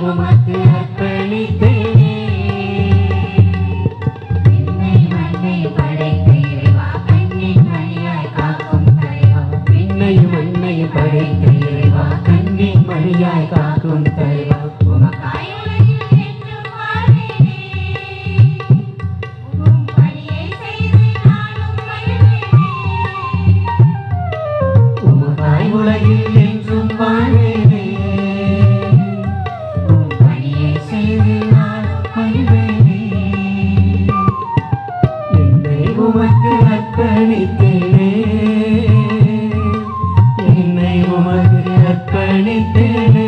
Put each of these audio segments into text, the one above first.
உமக்கு அர்ப்பணித்தேனே என்னை மண்ணை படைத்த இறைவா கண்ணின் மணியாய் காக்கும் தலைவா விண்ணையும் மண்ணையும் படைத்த இறைவா கண்ணின் மணியாய் காக்கும் தலைவா உமக்காய் உலகில் என்றும் வாழ்வேனே உம் பணியை செய்து நானும் மகிழ்வேனே உமக்காய் உலகில் என்றும் வாழ்வேனே உம் பணியை செய்து நான் மகிழ்வேனே என்னை உமக்கு அர்ப்பணித்தேனே என்னை உமக்கு அர்ப்பணித்தேனே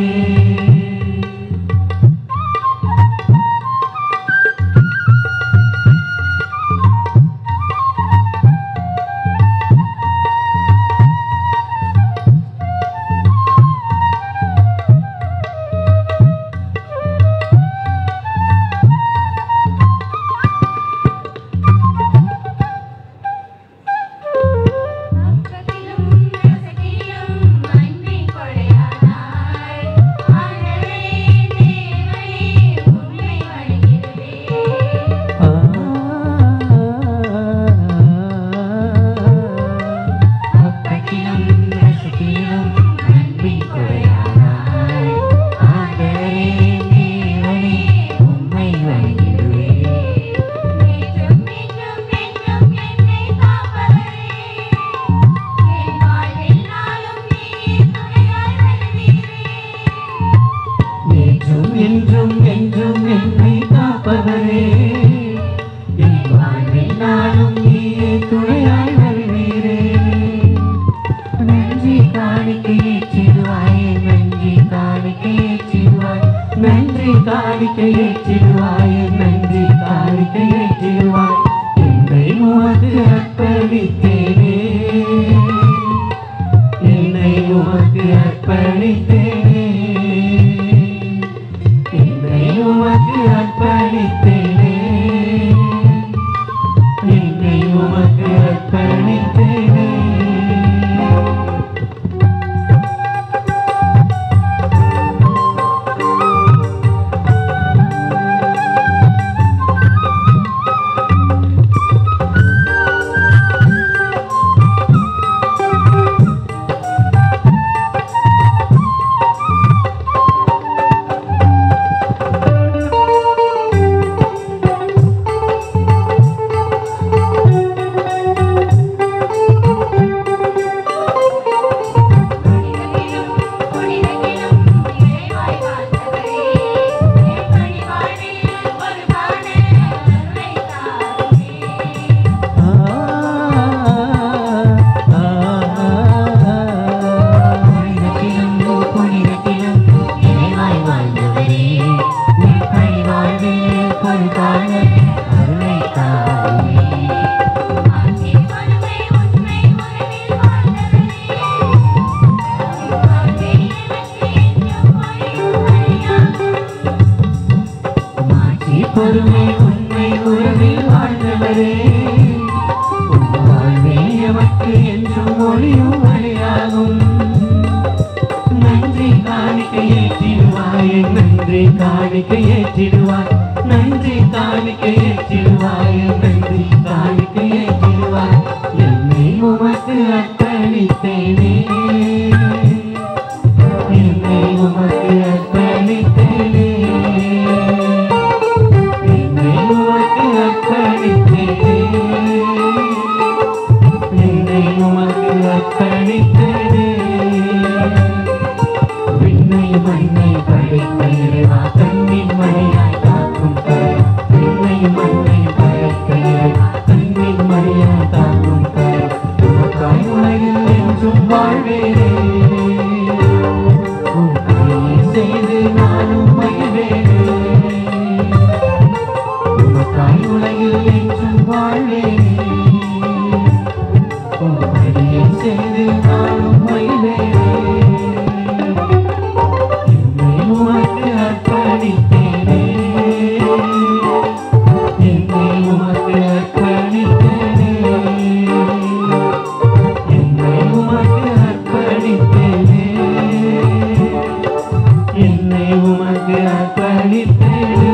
அப்பத்திலும் ரசத்திலும் அன்பின் கொடையானாய் ஆண்டவரே தேவனே உம்மை வணங்குகிறேன் அப்பத்திலும் ரசத்திலும் அன்பின் கொடையானாய் ஆண்டவரே தேவனே உம்மை வணங்கிடுவேன் என்றும் என்றும் என்றும் என்னை காப்பவரே என் வாழ்வில் நாளும் நீயே துணையாய் வருவீரே நேற்றும் என்றும் என்றும் என்னை காப்பவரே என் வாழ்வில் நாளும் நீயே துணையாய் வருவீரே நன்றி காணிக்கை ஏற்றிடுவாய் நன்றி காணிக்கை ஏற்றிடுவாய் நன்றி காணிக்கை ஏற்றிடுவாய் நன்றி காணிக்கை ஏற்றிடுவாய் என்னை உமக்கு அர்ப்பணித்தேனே என்னை உமக்கு அர்ப்பணித்தேனே என்னை உமக்கு அர்ப்பணித்தேனே என்னை உமக்கு அர்ப்பணித்தேனே கொடிரகிலும் கொடிரகிலும் இறைவாய் வாழ்ந்தவரே என் பணி வாழ்வில் ஒரு காண கருணை தாருமே புனிதத்திலும் புனிதத்திலும் இறைவாய் வாழ்ந்தவரே உன் பணி வாழ்வில் பொருளான அருளை தாருமே ஆட்சி பழுவை உண்மை உறவில் வாழ்ந்தவரே வாழ்வே எனக்கு என்றும் ஒளியும் வழியாகும் மாட்சி பொறுமை உண்மை உறவில் வாழ்ந்தவரே உன் வாழ்வே எமக்கு என்றும் ஒளியும் வழியாகும் நன்றி காணிக்கை ஏற்றிடுவாய் நன்றி காணிக்கை ஏற்றிடுவாய் நன்றி காணிக்கை ஏற்றிடுவாய் நன்றி காணிக்கை ஏற்றிடுவாய் என்னை உமக்கு அர்ப்பணித்தேனே என்னை உமக்கு அர்ப்பணித்தேனே என்னை உமக்கு அர்ப்பணித்தேனே என்னை உமக்கு அர்ப்பணித்தேனே விண்ணை மண்ணை படைத்த இறைவா கண்ணின் மணியாய் காக்கும் கருவா விண்ணை மண்ணை படைத்த இறைவா கண்ணின் மணியாய் காக்கும் கருவா உமக்காய் உலகில் என்றும் வாழ்வேனே உன் பணியை செய்து நானும் மகிழ்வேனே உமக்காய் உலகில் என்றும் வாழ்வேனே உன் பணியை செய்து நானும் மகிழ்வேனே என்னை உமக்கு அர்ப்பணித்தேனே என்னை உமக்கு அர்ப்பணித்தேனே என்னை உமக்கு அர்ப்பணித்தேனே என்னை உமக்கு உமக்கு அர்ப்பணித்தேன்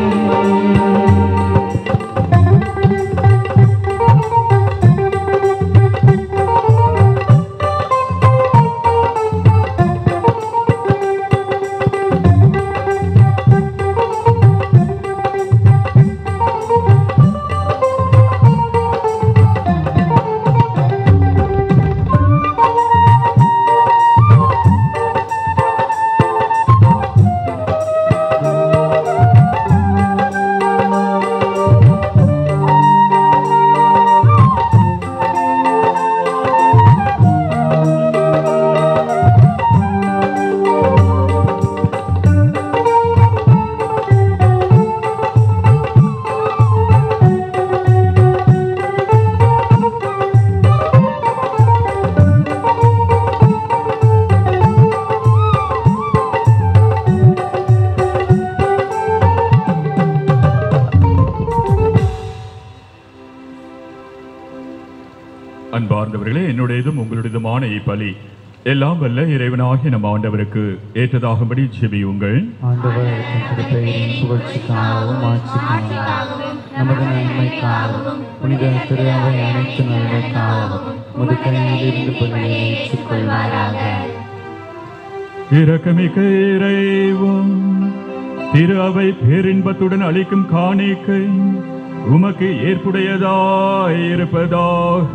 அன்பார்ந்தவர்களே என்னுடையதும் உங்களுடையதுமான இப்பலி எல்லாம் வல்ல இறைவனாகிய நம் ஆண்டவருக்கு ஏற்றதாகும்படி ஜெபியுங்கள் ஆண்டவர் இருக்கும் திருப்பெயரின் புகழ்ச்சிக்காகவும் ஆட்சிக்காகவும் நமது நன்மைக்காகவும் புனித திரு அவை அனைத்து நன்மைக்காகவும் முது கையிலிருந்து பலியை ஏற்றுக்கொள்வாராக இரக்கமிக்க இறைவன் திரு அவை பேரின்பத்துடன் அளிக்கும் காணிக்கை உமக்கு ஏற்புடையதாயிருப்பதாக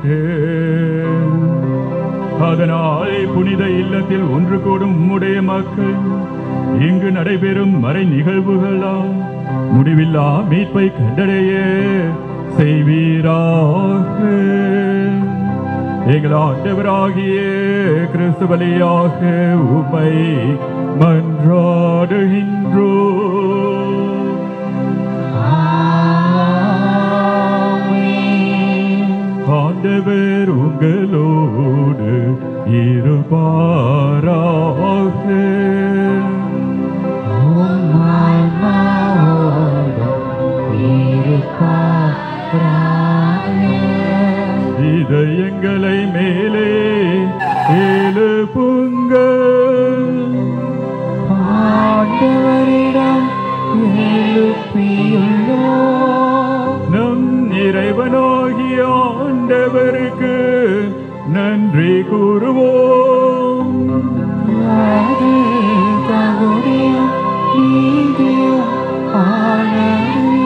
அதனால் புனித இல்லத்தில் ஒன்று கூடும் உம்முடைய மக்கள் இங்கு நடைபெறும் மறை நிகழ்வுகளால் முடிவில்லா மீட்பை கண்டடைய செய்வீராக எங்கள் ஆண்டவராகிய கிறிஸ்து வழியாக உமை மன்றாடுகின்றோ ஆண்டவர் உங்களோடு இருப்பாராக இதயங்களை மேலே எழுப்புங்கள் ஆண்டவரிடம் எழுப்பியுள்ளோம் நம் இறைவனாகிய ஆண்டவருக்கு நன்றி கூறுவோம் அது தகுதியும் நீதியும் ஆனதே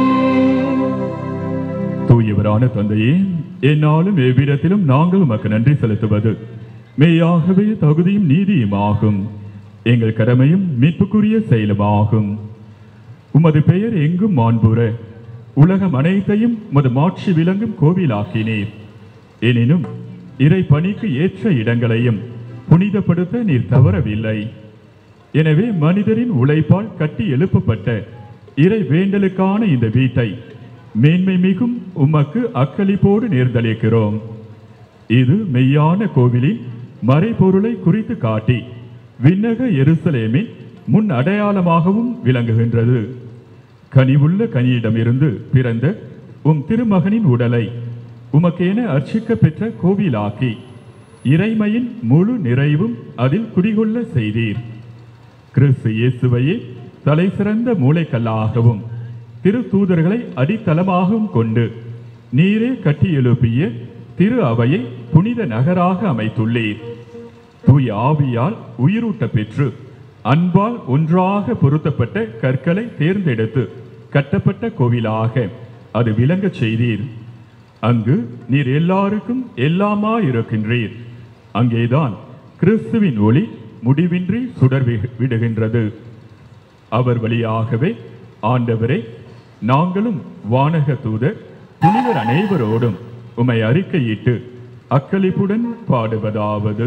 தூயவரான தந்தையே என்னாலும் எவ்விடத்திலும் நாங்கள் உமக்கு நன்றி செலுத்துவது மெய்யாகவே தகுதியும் நீதியும் ஆகும் எங்கள் கடமையும் மீட்புக்குரிய செயலுமாகும் உமது பெயர் எங்கும் மாண்புற உலகம் அனைத்தையும் உமது மாட்சி விளங்கும் கோவிலாக்கினீர் எனினும் இறை பணிக்கு ஏற்ற இடங்களையும் புனிதப்படுத்த நீர் தவறவில்லை எனவே மனிதரின் உழைப்பால் கட்டி எழுப்பப்பட்ட இறை வேண்டலுக்கான இந்த வீட்டை மேன்மை மிகும் உமக்கு அக்களிப்போடு நேர்ந்தளிக்கிறோம் இது மெய்யான கோவிலின் மறைபொருளை குறித்து காட்டி விண்ணக எருசலேமின் முன் அடையாளமாகவும் விளங்குகின்றது கனிவுள்ள கனியிடமிருந்து பிறந்த உம் திருமகனின் உடலை உமக்கென அர்ச்சிக்க பெற்ற கோவிலாக்கி இறைமையின் முழு நிறைவும் அதில் குடிகொள்ள செய்தீர் கிறிஸ்து இயேசுவையே தலை சிறந்த மூளைக்கல்லாகவும் திரு தூதர்களை அடித்தளமாகவும் கொண்டு நீரே கட்டி எழுப்பிய திரு அவையை புனித நகராக அமைத்துள்ளீர் தூய ஆவியால் உயிரூட்ட பெற்று அன்பால் ஒன்றாக பொருத்தப்பட்ட கற்களை தேர்ந்தெடுத்து கட்டப்பட்ட கோவிலாக அது விளங்கச் செய்தீர் அங்கு நீர் எல்லாருக்கும் எல்லாமா இருக்கின்றீர் அங்கேதான் கிறிஸ்துவின் ஒளி முடிவின்றி சுடர் வி- விடுகின்றது அவர் வழியாகவே ஆண்டவரே நாங்களும் வானக தூதர் புனிதர் அனைவரோடும் உமை அறிக்கையிட்டு அக்களிப்புடன் பாடுவதாவது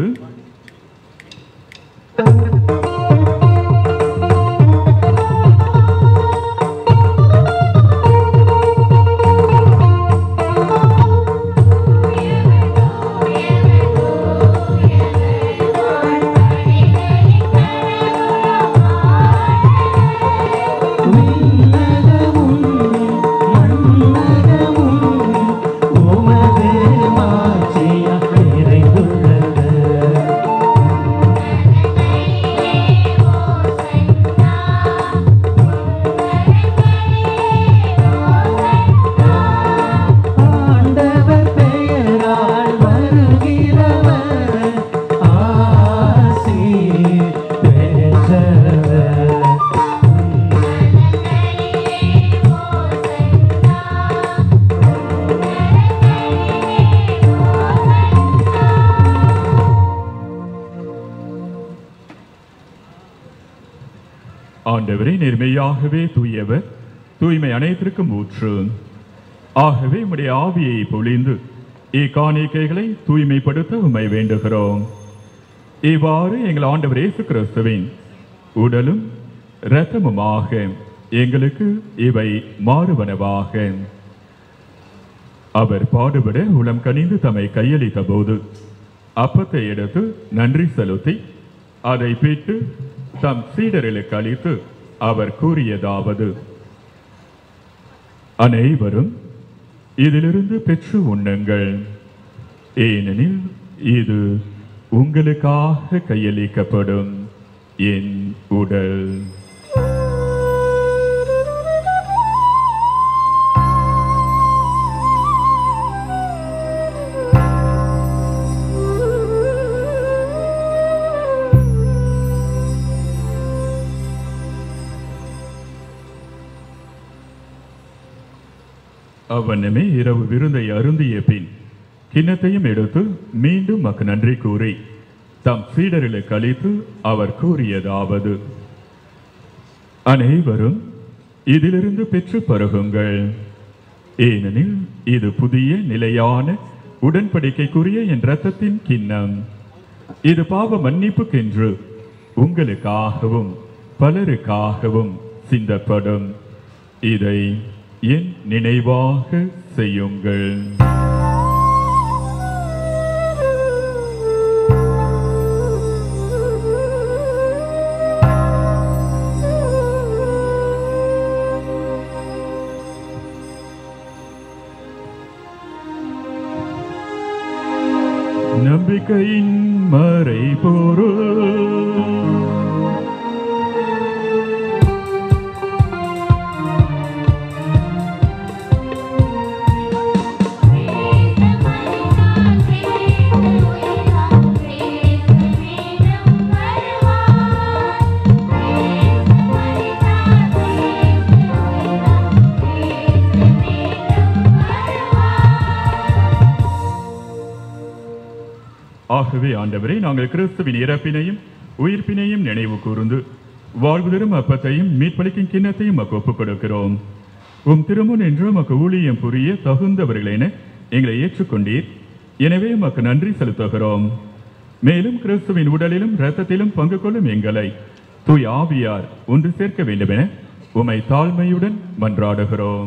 உமது மாட்சியா நிறைந்துள்ளது ஆண்டவரே நேர்மையாகவே தூயவர் தூய்மை அனைத்திற்கும் ஊற்று ஆகவே உம்முடைய ஆவியை பொழிந்து இக்காணிக்கைகளை தூய்மைப்படுத்த உம்மை வேண்டுகிறோம் இவ்வாறு எங்கள் ஆண்டவர் இயேசு கிறிஸ்துவின் உடலும் இரத்தமுமாக எங்களுக்கு இவை மாறுவனவாக அவர் பாடுபட உளம் கனிந்து தம்மை கையளித்த போது அப்பத்தை எடுத்து நன்றி செலுத்தி அதை பிட்டு தம் சீடர்களுக்கு அளித்து அவர் கூறியதாவது அனைவரும் இதிலிருந்து பெற்று உண்ணுங்கள் ஏனெனில் இது உங்களுக்காக கையளிக்கப்படும் என் உடல் அவ்வண்ணமே இரவு விருந்தை அருந்திய பின் கிண்ணத்தையும் எடுத்து மீண்டும் மக்கு நன்றி கூறி தம் சீடர்களுக்கு அளித்து அவர் கூறியதாவது அனைவரும் இதிலிருந்து பெற்று பருகுங்கள் ஏனெனில் இது புதிய நிலையான உடன்படிக்கைக்குரிய என் இரத்தத்தின் கிண்ணம் இது பாவ மன்னிப்புக்கென்று உங்களுக்காகவும் பலருக்காகவும் சிந்தப்படும் இதை என் நினைவாக செய்யுங்கள் நம்பிக்கையின் மறை ஆகவே ஆண்டவரே நாங்கள் கிறிஸ்துவின் இறப்பினையும் உயிர்ப்பினையும் நினைவு கூர்ந்து வாழ்வு தரும் அப்பத்தையும் மீட்பளிக்கும் கிண்ணத்தையும் மக்கு ஒப்புக் கொடுக்கிறோம் உம் திருமுன் என்று மக்கு ஊழியம் புரிய தகுந்தவர்களென எங்களை ஏற்றுக்கொண்டீர் எனவே மக்கு நன்றி செலுத்துகிறோம் மேலும் கிறிஸ்துவின் உடலிலும் இரத்தத்திலும் பங்கு கொள்ளும் எங்களை தூய் ஆவியார் ஒன்று சேர்க்க வேண்டுமென உமை தாழ்மையுடன் மன்றாடுகிறோம்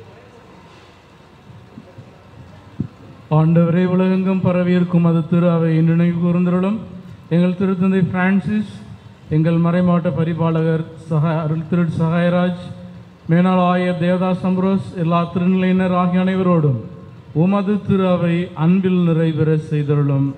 ஆண்டவரே உலகெங்கும் பரவியிருக்கும் அது திரு அவை நினைவு கூர்ந்தருளும் எங்கள் திருத்தந்தை பிரான்சிஸ் எங்கள் மறைமாவட்ட பரிபாலகர் சகா அருள் திரு சகாயராஜ் மேனாள் ஆயர் தேவதாஸ் அம்ரோஸ் எல்லா திருநிலையினர் ஆகிய அனைவரோடும் உமது திரு அவை அன்பில் நிறைவேற செய்தருளும்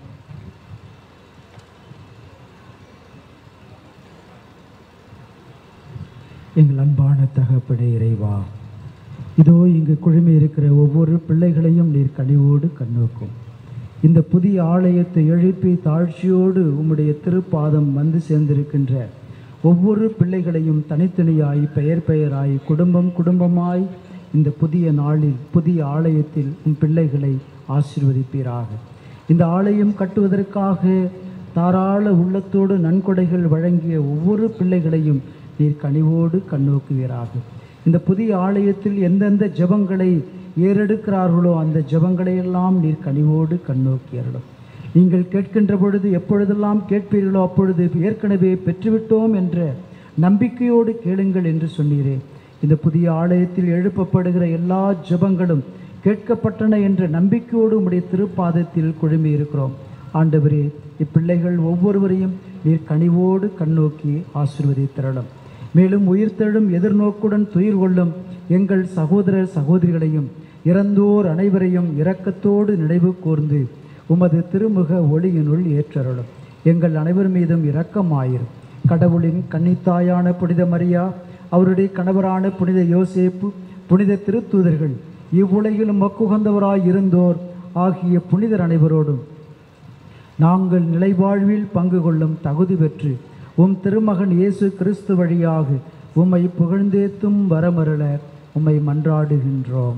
எங்கள் அன்பான தகப்படே இறைவா இதோ இங்கு குழுமி இருக்கிற ஒவ்வொரு பிள்ளைகளையும் நீர் கனிவோடு கண்ணோக்கும் இந்த புதிய ஆலயத்தை எழுப்பி தாழ்ச்சியோடு உம்முடைய திருப்பாதம் வந்து சேர்ந்திருக்கின்ற ஒவ்வொரு பிள்ளைகளையும் தனித்தனியாய் பெயர் பெயராய் குடும்பம் குடும்பமாய் இந்த புதிய நாளில் புதிய ஆலயத்தில் உம் பிள்ளைகளை ஆசீர்வதிப்பீராக இந்த ஆலயம் கட்டுவதற்காக தாராள உள்ளத்தோடு நன்கொடைகள் வழங்கிய ஒவ்வொரு பிள்ளைகளையும் நீர் கனிவோடு கண்ணோக்குவீராக இந்த புதிய ஆலயத்தில் எந்தெந்த ஜெபங்களை ஏறெடுக்கிறார்களோ அந்த ஜெபங்களை எல்லாம் நீர் கனிவோடு கண்ணோக்கியருளும் நீங்கள் கேட்கின்ற பொழுது எப்பொழுதெல்லாம் கேட்பீர்களோ அப்பொழுது ஏற்கனவே பெற்றுவிட்டோம் என்ற நம்பிக்கையோடு கேளுங்கள் என்று சொன்னீரே இந்த புதிய ஆலயத்தில் எழுப்பப்படுகிற எல்லா ஜெபங்களும் கேட்கப்பட்டன என்ற நம்பிக்கையோடு உம்முடைய திருப்பாதத்தில் குழுமி இருக்கிறோம் ஆண்டவரே இப்பிள்ளைகள் ஒவ்வொருவரையும் நீர் கனிவோடு கண்ணோக்கி ஆசீர்வதித்திரளும் மேலும் உயிர்த்தெழும் எதிர்நோக்குடன் துயிர் கொள்ளும் எங்கள் சகோதரர் சகோதரிகளையும் இறந்தோர் அனைவரையும் இரக்கத்தோடு நினைவு கூர்ந்து உமது திருமுக ஒளியினுள் ஏற்றருளும் எங்கள் அனைவர் மீதும் இரக்கமாயிரும் கடவுளின் கன்னித்தாயான புனித மரியா அவருடைய கணவரான புனித யோசேப்பு புனித திருத்தூதர்கள் இவ்வுலகிலும் மக்குகந்தவராய் இருந்தோர் ஆகிய புனிதர் அனைவரோடும் நாங்கள் நிலைவாழ்வில் பங்கு கொள்ளும் தகுதி பெற்று உம் திருமகன் இயேசு கிறிஸ்து வழியாக உம்மை புகழ்ந்தேத்தும் வரமருள உம்மை மன்றாடுகின்றோம்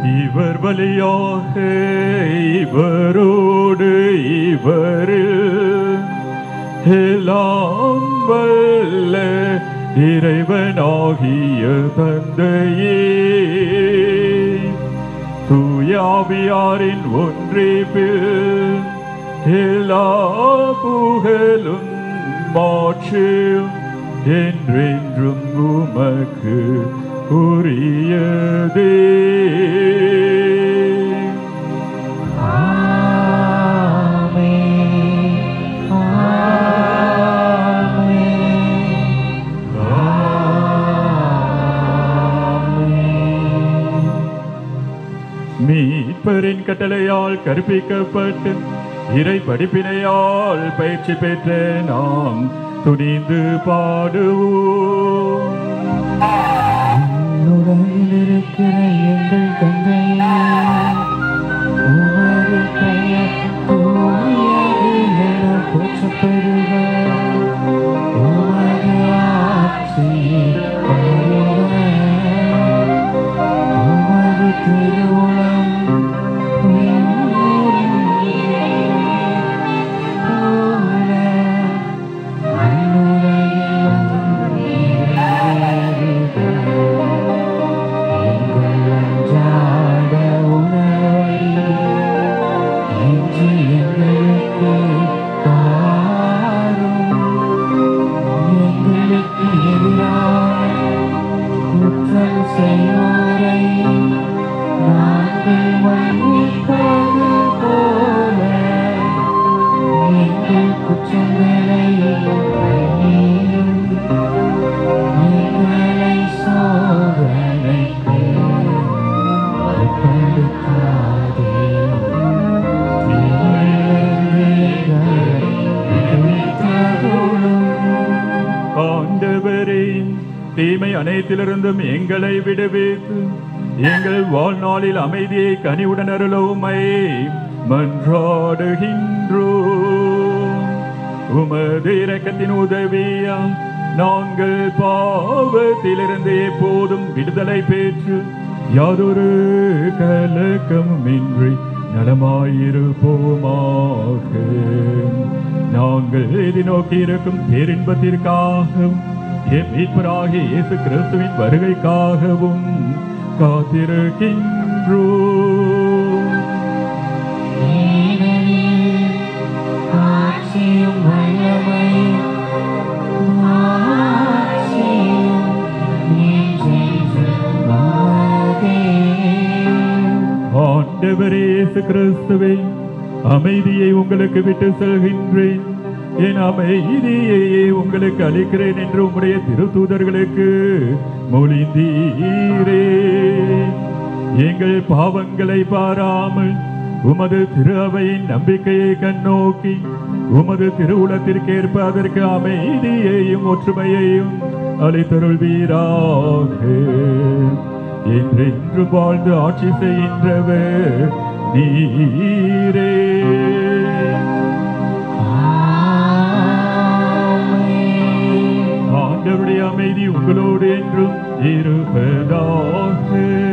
இவர் வழியாக இவரோடு இவரில் எல்லாம் வல்ல இறைவனாகிய தந்தையே தூயாவியாரின் ஒன்றிப்பில் எல்லா புகழும் மாற்றியும் என்றென்றும் உமக்கு உரியதே மீட்பரின் கட்டளையால் கற்பிக்கப்பட்டு இறை படிப்பினையால் பயிற்சி பெற்ற நாம் துணிந்து பாடுவோம் உலகில் இருக்கிற எங்கள் தந்தையே உமது பெயர் தூயது என போற்றப்பெறுக உமது ஆட்சி வருக உமது திருவுளம் போல அன்னுலகிலும் நிறைவேறுக. எங்கள் அன்றாட உணவை இன்று எங்களுக்கு தாரும். எங்களுக்கு எதிராக குற்றம் செய்வோரை நாங்கள் மன்னிப்பது போல எங்கள் குற்றங்களை மன்னியும். எங்களை சோதனைக்கு உட்படுத்தாதேயும். தீமையிலிருந்து எங்களை விடுவித்தருளும். ஆண்டவரே தீமை அனைத்திலிருந்தும் எங்களை விடுவித்து எங்கள் வாழ்நாளில் அமைதியை கனிவுடன் அருளவுமை மன்றாடுகின்றோ உமது இரக்கத்தின் உதவியால் நாங்கள் பாவத்திலிருந்து எப்போதும் விடுதலை பெற்று யாதொரு கலக்கமின்றி நலமாயிருப்போமாக நாங்கள் எதிர்நோக்கி இருக்கும் பேரின்பத்திற்காகவும் என் மீட்பராகிய இயேசு கிறிஸ்துவின் வருகைக்காகவும் காத்திருக்கின்றோ ஏனெனில் ஆட்சியும் வல்லமையும் மாட்சியும் என்றென்றும் உமதே. ஆண்டவரே இயேசு கிறிஸ்துவே அமைதியை உங்களுக்கு விட்டு செல்கின்றேன் என் அமைதியையே உங்களுக்கு அளிக்கிறேன் என்று உம்முடைய திருத்தூதர்களுக்கு மொழிந்தீரே எங்கள் பாவங்களை பாராமல் உமது திரு அவையின் நம்பிக்கையை கண்ணோக்கி உமது திருவுளத்திற்கேற்ப அதற்கு அமைதியையும் ஒற்றுமையையும் அளித்தருள்வீராக என்றென்று வாழ்ந்து ஆட்சி செய்கின்றவர் நீரே ஆமென். ஆண்டவருடைய அமைதி உங்களோடு என்றும் இருப்பதாக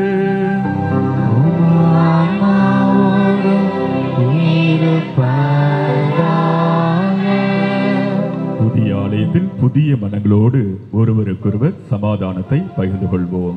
உம் ஆன்மாவோடும் இருப்பதாக. புதிய ஆலயத்தில் புதிய மனங்களோடு ஒருவருக்கொருவர் சமாதானத்தை பகிர்ந்து கொள்வோம்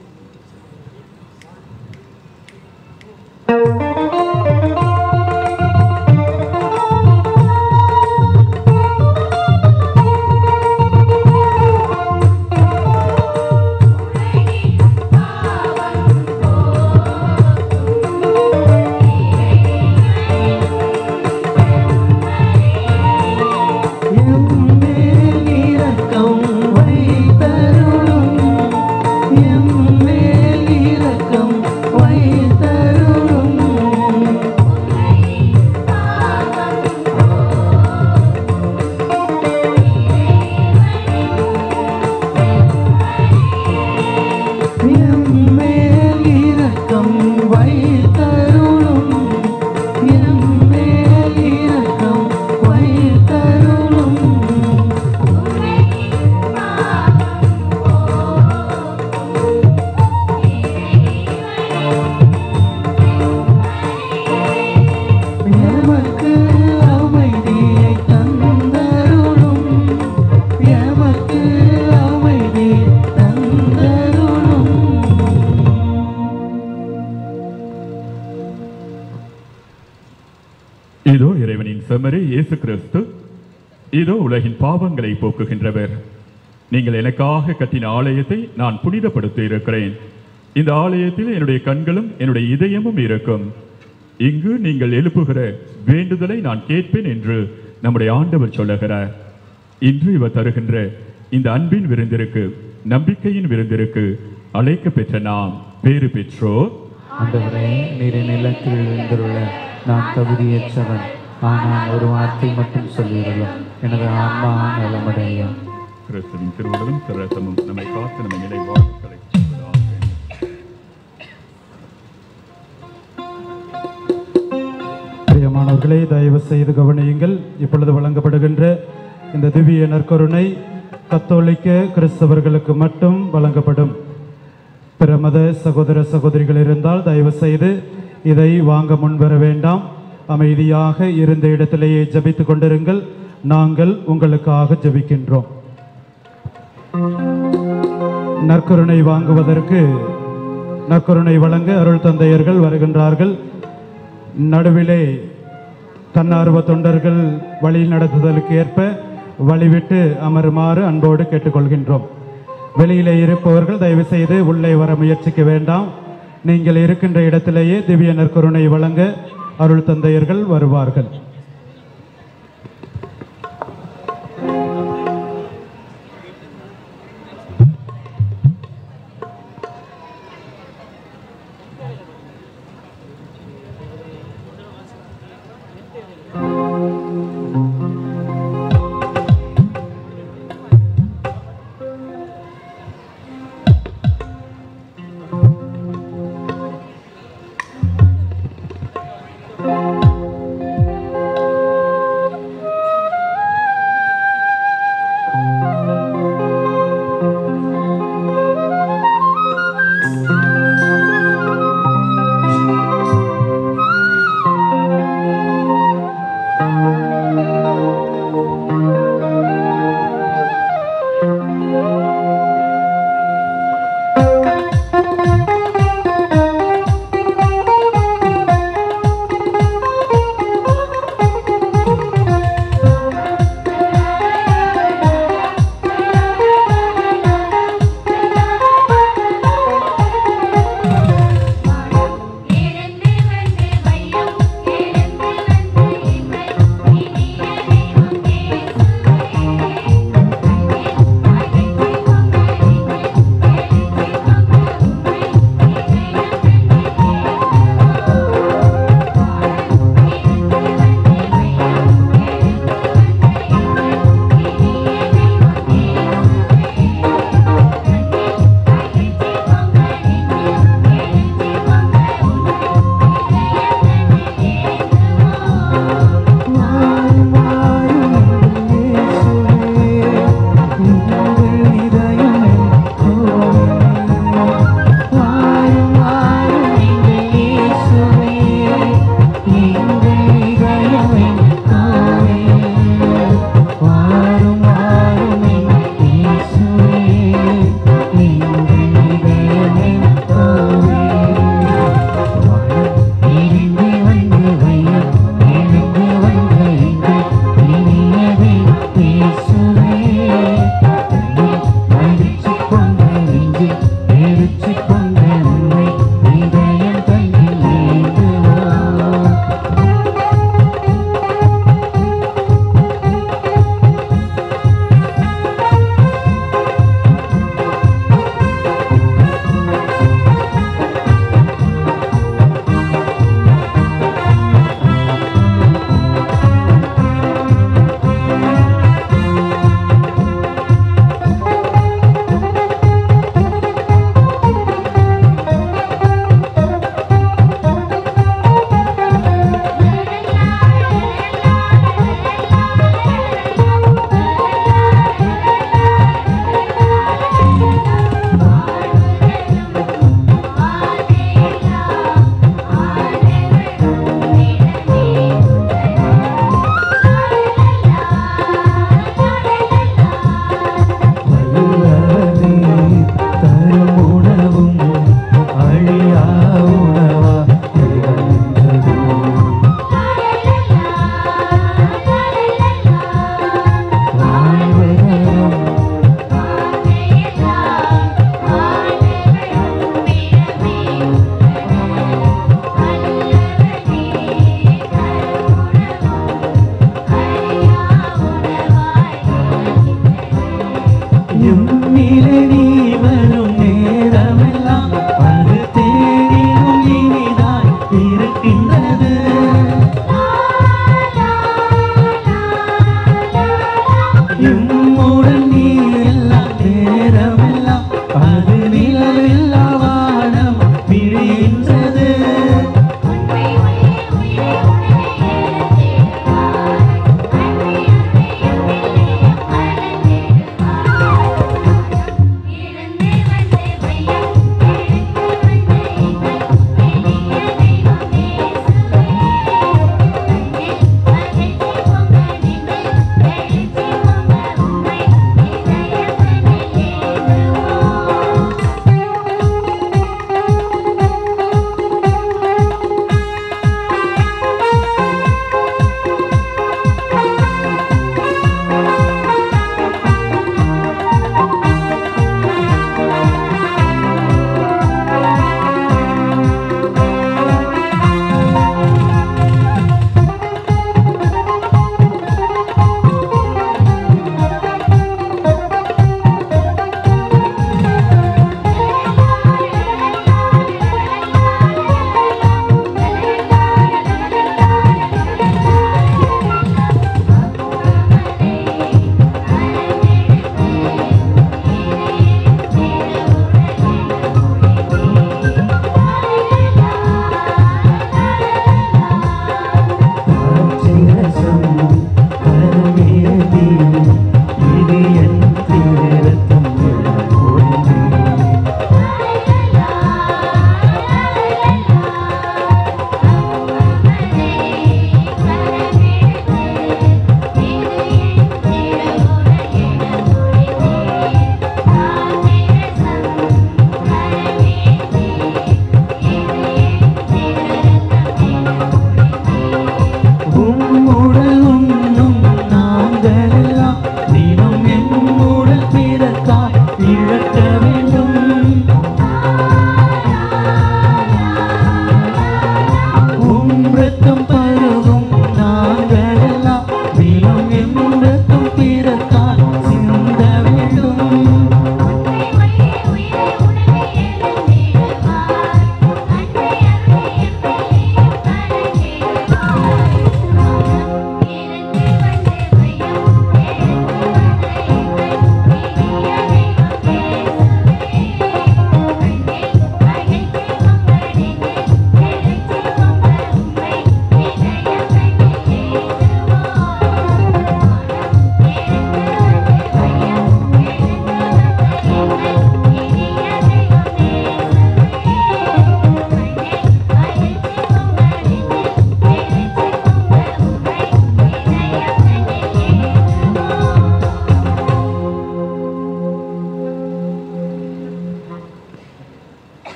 எம்மேல் இரக்கம் வைத்தருளும். எம்மேல் இரக்கம் வைத்தருளும். இதோ இறைவனின் செம்மறி இயேசு கிறிஸ்து இதோ உலகின் பாவங்களை போக்குகின்றவர் நீங்கள் எனக்காக கட்டின ஆலயத்தை நான் புனிதப்படுத்தி இருக்கிறேன் இந்த ஆலயத்தில் என்னுடைய கண்களும் என்னுடைய இதயமும் இருக்கும் இங்கு நீங்கள் எழுப்புகிற வேண்டுதலை நான் கேட்பேன் என்று நம்முடைய ஆண்டவர் சொல்லுகிறார் இன்று இவர் தருகின்ற இந்த அன்பின் விருந்திற்கு நம்பிக்கையின் விருந்திற்கு அழைக்க பெற்ற நாம் பேறு பெற்றோர் ஆண்டவரே நீர் நிலத்தில் எழுந்துள்ள நான் தகுதியற்றவன் ஆனால் ஒரு வார்த்தை மட்டும் சொல்லியுள்ளோம் எனது ஆன்மா நலமடையும் கிறிஸ்துவின் திருவுடலும் சிரசமும் நம்மை காத்து நம்மை நிலை வாழ்க்கை செய்வதாக. பிரியமானவர்களே தயவு செய்து கவனியுங்கள் இப்பொழுது வழங்கப்படுகின்ற இந்த திவ்ய நற்கருணை கத்தோலிக்க கிறிஸ்தவர்களுக்கு மட்டும் வழங்கப்படும் பிற மத சகோதர சகோதரிகள் இருந்தால் தயவு செய்து இதை வாங்க முன்வர வேண்டாம் அமைதியாக இருந்த இடத்திலேயே ஜெபித்துக் கொண்டிருங்கள் நாங்கள் உங்களுக்காக ஜெபிக்கின்றோம் நற்கருணை வாங்குவதற்கு நற்கருணை வழங்க அருள் தந்தையர்கள் வருகின்றார்கள் நடுவிலே தன்னார்வ தொண்டர்கள் வழி நடத்துதலுக்கு ஏற்ப வழிவிட்டு அமருமாறு அன்போடு கேட்டுக்கொள்கின்றோம் வெளியிலே இருப்பவர்கள் தயவு செய்து உள்ளே வர முயற்சிக்க வேண்டாம் நீங்கள் இருக்கின்ற இடத்திலேயே திவ்ய நற்கருணை வழங்க அருள் தந்தையர்கள் வருவார்கள்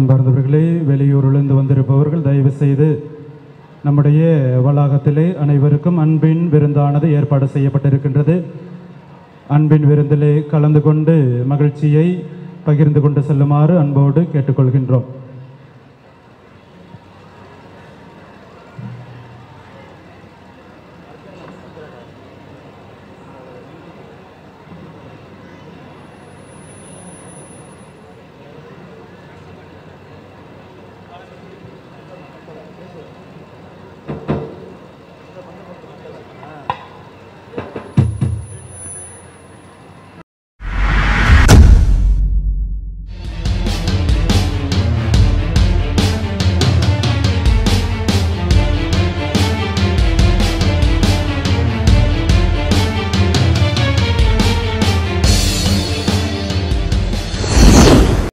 அன்பார்ந்தவர்களே வெளியூரிலிருந்து வந்திருப்பவர்கள் தயவு செய்து நம்முடைய வளாகத்திலே அனைவருக்கும் அன்பின் விருந்தானது ஏற்பாடு செய்யப்பட்டிருக்கின்றது அன்பின் விருந்திலே கலந்து கொண்டு மகிழ்ச்சியை பகிர்ந்து கொண்டு செல்லுமாறு அன்போடு கேட்டுக்கொள்கின்றோம்